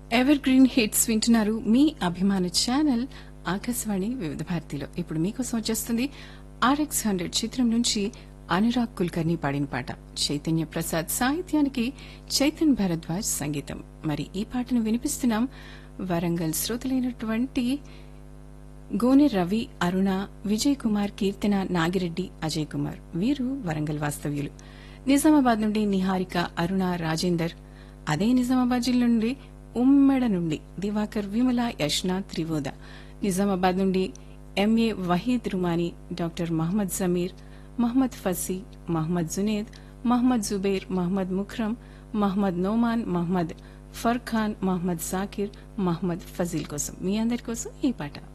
ever green hits వింటున్నారు మీ అభిమాన channel Akashvani వివిధ భారతిలో ఇప్పుడు మీకోసం వచ్చేస్తుంది ఆర్ఎక్స్ హండ్రెడ్ చిత్రం నుంచి అనురాగ్ కుల్కర్ని పాడిన పాట చైతన్య ప్రసాద్ సాహిత్యానికి చైతన్ భరద్వాజ్ సంగీతం మరి ఈ పాటను వినిపిస్తున్నాం వరంగల్ శ్రోతలైనటువంటి గోనె రవి అరుణ విజయ్ కుమార్ కీర్తన నాగిరెడ్డి అజయ్ కుమార్ వీరు వరంగల్ వాస్తవ్యులు నిజామాబాద్ నుండి నిహారిక అరుణ రాజేందర్ అదే నిజామాబాద్ జిల్లా నుండి ఉమ్మెడ నుండి దివాకర్ విమల యష్న త్రివోద నిజామాబాద్ నుండి ఎంఏ వహీద్ రుమానీ డాక్టర్ మహమ్మద్ జమీర్ మహమ్మద్ ఫసీ మహమ్మద్ జునేద్ మహమ్మద్ జుబేర్ మహమ్మద్ ముఖ్రమ్ మహమ్మద్ నోమాన్ మహమ్మద్ ఫర్ఖాన్ మహమ్మద్ జాకిర్ మహమ్మద్ ఫజీల్ కోసం మీ అందరి కోసం ఈ పాట